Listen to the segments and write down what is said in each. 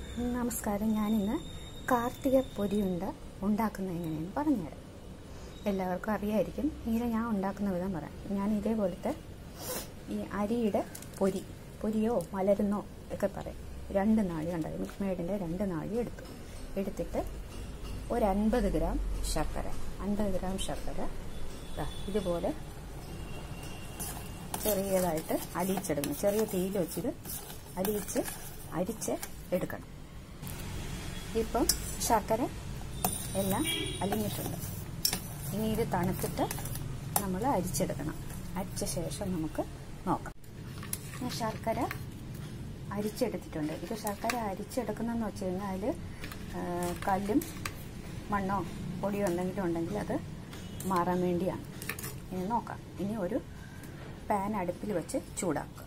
നമസ്കാരം ഞാനിന്ന് കാർത്തിക പൊരിയുണ്ട ഉണ്ടാക്കുന്നത് എങ്ങനെയെന്ന് പറഞ്ഞുതരാം എല്ലാവർക്കും അറിയായിരിക്കും ഇങ്ങനെ ഞാൻ ഉണ്ടാക്കുന്ന വിധം പറയാം ഞാൻ ഇതേപോലത്തെ ഈ അരിയുടെ പൊരി പൊരിയോ മലരുന്നോ ഒക്കെ പറയും രണ്ട് നാഴി ഉണ്ടായി മിൽക്ക് മെയ്ഡിൻ്റെ രണ്ട് നാഴി എടുത്തു എടുത്തിട്ട് ഒരു അൻപത് ഗ്രാം ശർക്കര അൻപത് ഗ്രാം ശർക്കര ദാ ഇതുപോലെ ചെറിയതായിട്ട് അലിയിച്ചെടുക്കണം ചെറിയ തീയിൽ വെച്ചിട്ട് അലിയിച്ച് അരിച്ച് എടുക്കണം ഇപ്പം ശർക്കര എല്ലാം അലിഞ്ഞിട്ടുണ്ട് ഇനി ഇത് തണുത്തിട്ട് നമ്മൾ അരിച്ചെടുക്കണം അരിച്ച ശേഷം നമുക്ക് നോക്കാം ഞാൻ ശർക്കര അരിച്ചെടുത്തിട്ടുണ്ട് ഇത് ശർക്കര അരിച്ചെടുക്കുന്നതെന്ന് വെച്ച് കഴിഞ്ഞാൽ അതിൽ കല്ലും മണ്ണോ പൊടിയോ എന്തെങ്കിലും ഉണ്ടെങ്കിൽ അത് മാറാൻ വേണ്ടിയാണ് ഇനി നോക്കാം ഇനി ഒരു പാൻ അടുപ്പിൽ വെച്ച് ചൂടാക്കുക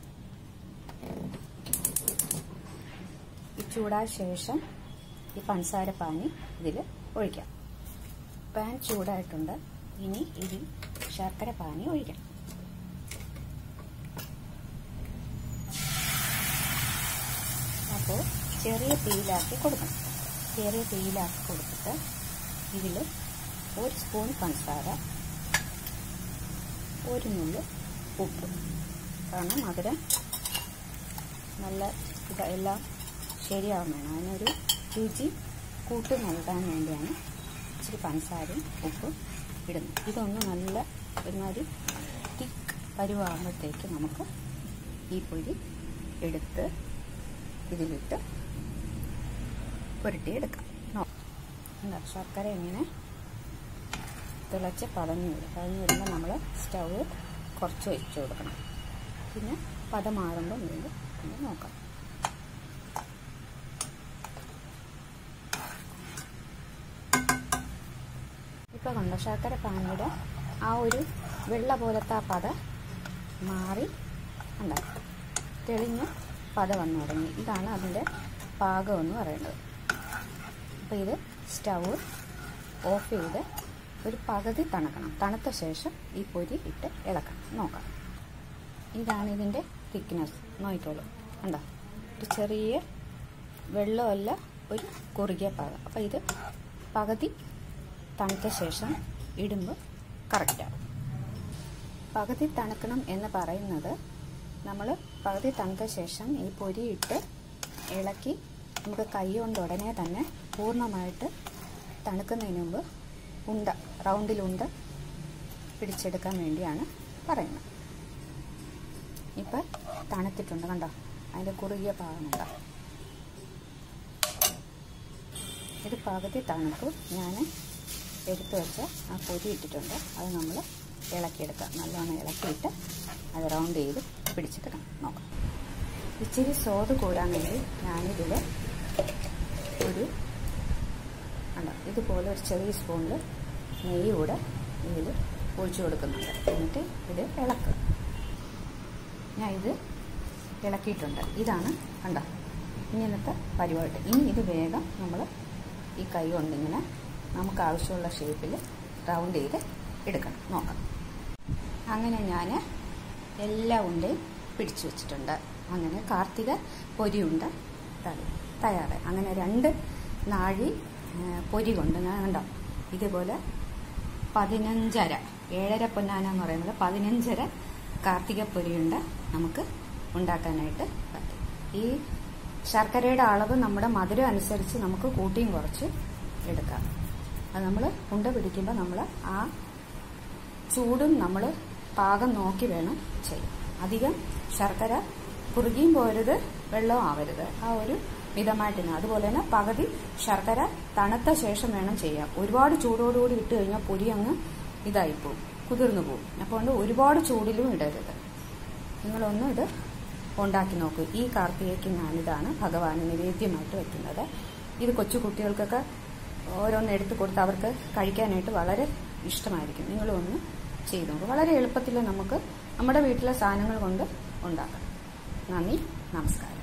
ഈ ചൂടായ ശേഷം ഈ പഞ്ചസാര പാനി ഇതിൽ ഒഴിക്കാം പാൻ ചൂടായിട്ടുണ്ട് ഇനി ഇതിൽ ശർക്കര പാനി ഒഴിക്കാം അപ്പോൾ ചെറിയ തീയിലാക്കി കൊടുക്കണം ചെറിയ തീയിലാക്കി കൊടുത്തിട്ട് ഇതിൽ ഒരു സ്പൂൺ പഞ്ചസാര ഒരു നുള്ളു ഉപ്പ് കാരണം മധുരം നല്ല ഇത് എല്ലാം ശരിയാവും വേണം അതിനൊരു രുചി കൂട്ടി നൽകാൻ വേണ്ടിയാണ് ഇച്ചിരി പഞ്ചസാരയും ഉപ്പും ഇടുന്നത് ഇതൊന്ന് നല്ല ഒരുമാതിരി തിക്ക് പരുവാകുമ്പോഴത്തേക്ക് നമുക്ക് ഈ പൊരി എടുത്ത് ഇതിലിട്ട് പുരട്ടിയെടുക്കാം എന്താ ശർക്കര ഇങ്ങനെ തിളച്ച് പതഞ്ഞു വരും പതഞ്ഞു വരുമ്പോൾ നമ്മൾ സ്റ്റവ് കുറച്ച് വെച്ച് കൊടുക്കണം പിന്നെ പദം മാറുമ്പോൾ വീണ്ടും ഒന്ന് നോക്കാം ഇപ്പോൾ കണ്ടോ ശർക്കര പാനിയുടെ ആ ഒരു വെള്ള പോലത്തെ ആ പത മാറി ഉണ്ടോ തെളിഞ്ഞ് പത വന്നു തുടങ്ങി ഇതാണ് അതിൻ്റെ പാകം എന്ന് പറയുന്നത് അപ്പോൾ ഇത് സ്റ്റവ് ഓഫ് ചെയ്ത് ഒരു പകുതി തണുക്കണം തണുത്ത ശേഷം ഈ പൊരി ഇട്ട് ഇളക്കണം നോക്കാം ഇതാണ് ഇതിൻ്റെ തിക്നെസ് നോക്കിക്കോളൂ കണ്ടോ ഒരു ചെറിയ വെള്ളമല്ല ഒരു കുറുകിയ പാകം അപ്പോൾ ഇത് പകുതി തണുത്ത ശേഷം ഇടുമ്പോൾ കറക്റ്റാവും പകുതി തണുക്കണം എന്ന് പറയുന്നത് നമ്മൾ പകുതി തണുത്ത ശേഷം ഈ പൊരി ഇട്ട് ഇളക്കി നമുക്ക് കൈ കൊണ്ട് ഉടനെ തന്നെ പൂർണ്ണമായിട്ട് തണുക്കുന്നതിന് മുമ്പ് ഉണ്ട റൗണ്ടിലുണ്ട പിടിച്ചെടുക്കാൻ വേണ്ടിയാണ് പറയുന്നത് ഇപ്പം തണുത്തിട്ടുണ്ട് കണ്ടോ അതിൻ്റെ കുറുകിയ പാകമുണ്ടോ ഇത് പകുതി തണുപ്പ് ഞാൻ എടുത്തു വെച്ച ആ പൊരി ഇട്ടിട്ടുണ്ട് അത് നമ്മൾ ഇളക്കിയെടുക്കാം നല്ലോണം ഇളക്കിയിട്ട് അത് റൗണ്ട് ചെയ്ത് പിടിച്ചെടുക്കണം നോക്കാം ഇച്ചിരി സ്വാദ് കൂടാൻ വേണ്ടി ഞാനിതിൽ ഒരു ഉണ്ടോ ഇതുപോലെ ഒരു ചെറിയ സ്പൂണിൽ നെയ്യ് കൂടെ ഇതിൽ ഒഴിച്ചു കൊടുക്കുന്നുണ്ട് എന്നിട്ട് ഇത് ഇളക്കുക ഞാൻ ഇത് ഇളക്കിയിട്ടുണ്ട് ഇതാണ് കണ്ടോ ഇങ്ങനത്തെ പരിപാടി ഇനി ഇത് വേഗം നമ്മൾ ഈ കൈ കൊണ്ടിങ്ങനെ നമുക്ക് ആവശ്യമുള്ള ഷേപ്പിൽ റൗണ്ട് ചെയ്ത് എടുക്കണം നോക്കാം അങ്ങനെ ഞാൻ എല്ലാ ഉണ്ടയും പിടിച്ചു വെച്ചിട്ടുണ്ട് അങ്ങനെ കാർത്തിക പൊരിയുണ്ട തയ്യാറായി അങ്ങനെ രണ്ട് നാഴി പൊരി കൊണ്ട് ഞാൻ കണ്ടോ ഇതുപോലെ പതിനഞ്ചര ഏഴര പൊന്നാന എന്ന് പറയുന്നത് പതിനഞ്ചര കാർത്തിക പൊരിയുണ്ട നമുക്ക് ഉണ്ടാക്കാനായിട്ട് പറ്റും ഈ ശർക്കരയുടെ അളവ് നമ്മുടെ മധുരം അനുസരിച്ച് നമുക്ക് കൂട്ടിയും കുറച്ച് എടുക്കാം അത് നമ്മൾ ഉണ്ട പിടിക്കുമ്പോൾ നമ്മൾ ആ ചൂടും നമ്മൾ പാകം നോക്കി വേണം ചെയ്യാൻ അധികം ശർക്കര കുറുകിയും പോരുത് വെള്ളവും ആവരുത് ആ ഒരു മിതമായിട്ടിരുന്നു അതുപോലെ തന്നെ പകുതി ശർക്കര തണുത്ത ശേഷം വേണം ചെയ്യാം ഒരുപാട് ചൂടോടുകൂടി ഇട്ട് കഴിഞ്ഞാൽ പൊരി അങ്ങ് ഇതായിപ്പോവും കുതിർന്നു പോകും അപ്പോൾ ഒരുപാട് ചൂടിലും ഇടരുത് നിങ്ങളൊന്ന് ഇത് ഉണ്ടാക്കി നോക്കൂ ഈ കാർത്തികയ്ക്ക് ഞാനിതാണ് ഭഗവാന് നിവേദ്യമായിട്ട് വെക്കുന്നത് ഇത് കൊച്ചു കുട്ടികൾക്കൊക്കെ ഓരോന്ന് എടുത്തു കൊടുത്ത് അവർക്ക് കഴിക്കാനായിട്ട് വളരെ ഇഷ്ടമായിരിക്കും നിങ്ങളൊന്ന് ചെയ്തു നോക്കും വളരെ എളുപ്പത്തിൽ നമുക്ക് നമ്മുടെ വീട്ടിലെ സാധനങ്ങൾ കൊണ്ട് ഉണ്ടാക്കാം നന്ദി നമസ്കാരം